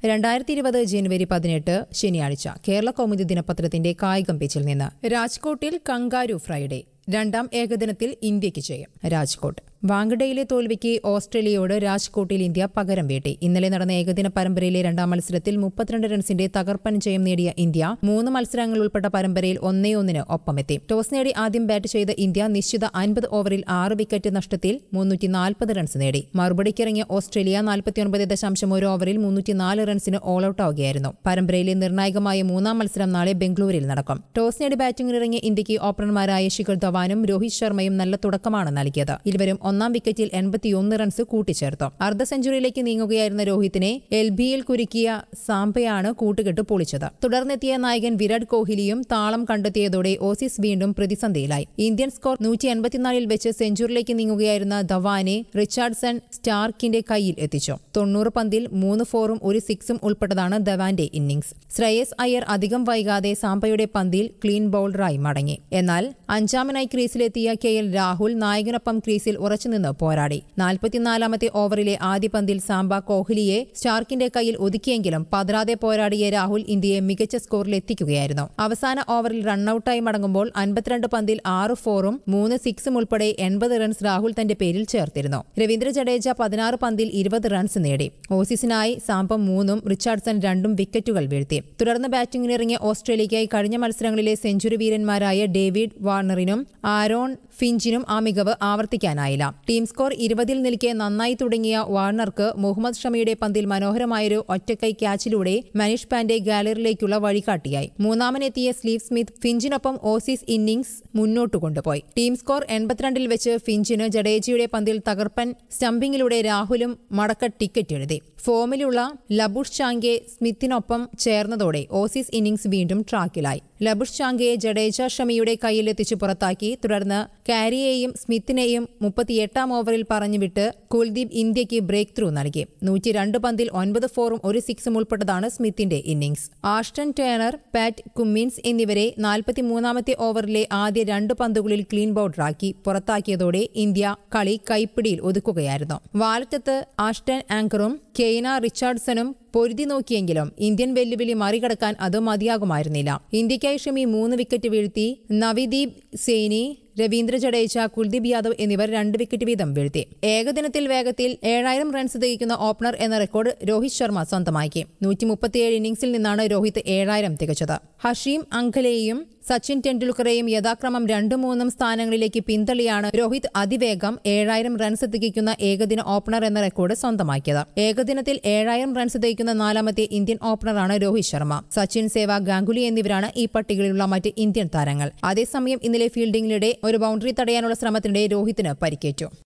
രണ്ടായിരത്തി ഇരുപത് ജനുവരി പതിനെട്ട് ശനിയാഴ്ച കേരള കൗമുദി ദിനപത്രത്തിന്റെ കായികം പേജിൽ നിന്ന് രാജ്കോട്ടിൽ കങ്കാരു ഫ്രൈഡേ രണ്ടാം ഏകദിനത്തിൽ ഇന്ത്യക്ക് ജയം രാജ്കോട്ട് വാങ്കഡയിലെ തോൽവിക്ക് ഓസ്ട്രേലിയയോട് രാജ്കോട്ടിൽ ഇന്ത്യ പകരം വീട്ടി ഇന്നലെ നടന്ന ഏകദിന പരമ്പരയിലെ രണ്ടാം മത്സരത്തിൽ മുപ്പത്തിരണ്ട് റൺസിന്റെ തകർപ്പൻ ജയം നേടിയ ഇന്ത്യ മൂന്ന് മത്സരങ്ങൾ ഉൾപ്പെട്ട പരമ്പരയിൽ ഒന്നേ ഒന്നിന് ഒപ്പമെത്തി ടോസ് നേടി ആദ്യം ബാറ്റ് ചെയ്ത ഇന്ത്യ നിശ്ചിത അൻപത് ഓവറിൽ ആറ് വിക്കറ്റ് നഷ്ടത്തിൽ മുന്നൂറ്റി നാൽപ്പത് റൺസ് നേടി മറുപടിക്കിറങ്ങിയ ഓസ്ട്രേലിയ നാൽപ്പത്തിയൊൻപത് ദശാംശം ഒരു ഓവറിൽ മുന്നൂറ്റിനാല് റൺസിന് ഓൾ ഔട്ട് ആവുകയായിരുന്നു പരമ്പരയിലെ നിർണായകമായ മൂന്നാം മത്സരം നാളെ ബംഗളൂരിൽ നടക്കും ടോസ് നേടി ബാറ്റിംഗിനിറങ്ങിയ ഇന്ത്യക്ക് ഓപ്പണർമാരായ ശിഖർ ധവാനും രോഹിത് ശർമ്മയും നല്ല തുടക്കമാണ് നൽകിയത് ഇരുവരും ഒന്നാം വിക്കറ്റിൽ എൺപത്തിയൊന്ന് റൺസ് കൂട്ടിച്ചേർത്തു അർദ്ധ സെഞ്ചുറിയിലേക്ക് നീങ്ങുകയായിരുന്ന രോഹിത്തിനെ എൽ ബിയിൽ കുരുക്കിയ സാംബയാണ് കൂട്ടുകെട്ട് പൊളിച്ചത് തുടർന്നെത്തിയ നായകൻ വിരാട് കോഹ്ലിയും താളം കണ്ടെത്തിയതോടെ ഓസീസ് വീണ്ടും പ്രതിസന്ധിയിലായി ഇന്ത്യൻ സ്കോർ നൂറ്റി എൺപത്തിനാലിൽ വെച്ച് സെഞ്ചുറിയിലേക്ക് നീങ്ങുകയായിരുന്ന ധവാനെ റിച്ചാർഡ്സൺ സ്റ്റാർക്കിന്റെ കയ്യിൽ എത്തിച്ചു തൊണ്ണൂറ് പന്തിൽ മൂന്ന് ഫോറും ഒരു സിക്സും ഉൾപ്പെട്ടതാണ് ധവാന്റെ ഇന്നിംഗ്സ് ശ്രേയസ് അയ്യർ അധികം വൈകാതെ സാംബയുടെ പന്തിൽ ക്ലീൻ ബൌളറായി മടങ്ങി എന്നാൽ അഞ്ചാമനായി ക്രീസിലെത്തിയ കെ എൽ രാഹുൽ നായകനൊപ്പം ക്രീസിൽ ഉറച്ചുനിന്ന് പോരാടി നാൽപ്പത്തിനാലാമത്തെ ഓവറിലെ ആദ്യ പന്തിൽ സാംബ കോഹ്ലിയെ സ്റ്റാർക്കിന്റെ കയ്യിൽ ഒതുക്കിയെങ്കിലും പതറാതെ പോരാടിയ രാഹുൽ ഇന്ത്യയെ മികച്ച സ്കോറിലെത്തിക്കുകയായിരുന്നു അവസാന ഓവറിൽ റണ്ണൌട്ടായി മടങ്ങുമ്പോൾ അൻപത്തിരണ്ട് പന്തിൽ ആറ് ഫോറും മൂന്ന് സിക്സും ഉൾപ്പെടെ എൺപത് റൺസ് രാഹുൽ തന്റെ പേരിൽ ചേർത്തിരുന്നു രവീന്ദ്ര ജഡേജ പതിനാറ് പന്തിൽ ഇരുപത് റൺസ് നേടി ഓസീസിനായി സാംബം മൂന്നും റിച്ചാർഡ്സൺ രണ്ടും വിക്കറ്റുകൾ വീഴ്ത്തി തുടർന്ന് ബാറ്റിംഗിനിറങ്ങിയ ഓസ്ട്രേലിയയ്ക്കായി കഴിഞ്ഞ മത്സരങ്ങളിലെ സെഞ്ചുറി വീരന്മാരായ ഡേവിഡ് വാർണറിനും ആരോൺ ഫിഞ്ചിനും ആ മികവ് ആവർത്തിക്കാനായില്ല ടീം സ്കോർ ഇരുപതിൽ നിൽക്കെ നന്നായി തുടങ്ങിയ വാർണർക്ക് മുഹമ്മദ് ഷമിയുടെ പന്തിൽ മനോഹരമായൊരു ഒറ്റക്കൈ ക്യാച്ചിലൂടെ മനീഷ് പാണ്ഡെ ഗാലറിയിലേക്കുള്ള വഴികാട്ടിയായി മൂന്നാമനെത്തിയ സ്ലീവ് സ്മിത്ത് ഫിഞ്ചിനൊപ്പം ഓസീസ് ഇന്നിംഗ്സ് മുന്നോട്ട് കൊണ്ടുപോയി ടീം സ്കോർ എൺപത്തിരണ്ടിൽ വെച്ച് ഫിഞ്ചിന് ജഡേജയുടെ പന്തിൽ തകർപ്പൻ സ്റ്റംപിംഗിലൂടെ രാഹുലും മടക്ക ടിക്കറ്റ് എഴുതി ഫോമിലുള്ള ലബുഷ് ചാങ്കെ സ്മിത്തിനൊപ്പം ചേർന്നതോടെ ഓസീസ് ഇന്നിംഗ്സ് വീണ്ടും ട്രാക്കിലായി ലബുഷ് ചാങ്കയെ ജഡേജ ഷമിയുടെ കയ്യിലെത്തിച്ച് പുറത്താക്കി തുടർന്ന് കാരിയെയും സ്മിത്തിനെയും മുപ്പത്തിയെട്ടാം ഓവറിൽ പറഞ്ഞുവിട്ട് കുൽദീപ് ഇന്ത്യയ്ക്ക് ബ്രേക്ക് ത്രൂ നൽകി നൂറ്റിരണ്ട് പന്തിൽ ഒൻപത് ഫോറും ഒരു സിക്സും ഉൾപ്പെട്ടതാണ് സ്മിത്തിന്റെ innings Ashton Turner Pat Cummins എന്നിവരെ നാൽപ്പത്തിമൂന്നാമത്തെ ഓവറിലെ ആദ്യ രണ്ട് പന്തുകളിൽ ക്ലീൻ ബൌൾഡറാക്കി പുറത്താക്കിയതോടെ ഇന്ത്യ കളി കൈപ്പിടിയിൽ ഒതുക്കുകയായിരുന്നു വാലറ്റത്ത് ആഷ്ടൺ ആങ്കറും കെയ്ന റിച്ചാർഡ്സണും പൊരുതി നോക്കിയെങ്കിലും ഇന്ത്യൻ വെല്ലുവിളി മറികടക്കാൻ അത് മതിയാകുമായിരുന്നില്ല ഇന്ത്യയ്ക്കായി ഷമി മൂന്ന് വിക്കറ്റ് വീഴ്ത്തി നവദീപ് സേനി രവീന്ദ്ര ജഡേജ കുൽദീപ് യാദവ് എന്നിവർ രണ്ട് വിക്കറ്റ് വീതം വീഴ്ത്തി ഏകദിനത്തിൽ വേഗത്തിൽ ഏഴായിരം റൺസ് തികയ്ക്കുന്ന ഓപ്പണർ എന്ന റെക്കോർഡ് രോഹിത് ശർമ്മ സ്വന്തമാക്കി നൂറ്റി മുപ്പത്തിയേഴ് ഇന്നിംഗ്സിൽ നിന്നാണ് രോഹിത് ഏഴായിരം തികച്ചത് ഹഷീം അങ്കലെയും സച്ചിൻ ടെണ്ടുൽക്കറേയും യഥാക്രമം രണ്ടും മൂന്നും സ്ഥാനങ്ങളിലേക്ക് പിന്തള്ളിയാണ് രോഹിത് അതിവേഗം ഏഴായിരം റൺസ് തികയ്ക്കുന്ന ഏകദിന ഓപ്പണർ എന്ന റെക്കോർഡ് സ്വന്തമാക്കിയത് ഏകദിനത്തിൽ ഏഴായിരം റൺസ് തികയ്ക്കുന്ന നാലാമത്തെ ഇന്ത്യൻ ഓപ്പണറാണ് രോഹിത് ശർമ്മ സച്ചിൻ സേവ ഗാംഗുലി എന്നിവരാണ് ഈ പട്ടികയിലുള്ള മറ്റ് ഇന്ത്യൻ താരങ്ങൾ അതേസമയം ഇന്നലെ ഫീൽഡിംഗിനിടെ ഒരു ബൌണ്ടറി തടയാനുള്ള ശ്രമത്തിനിടെ രോഹിത്തിന് പരിക്കേറ്റു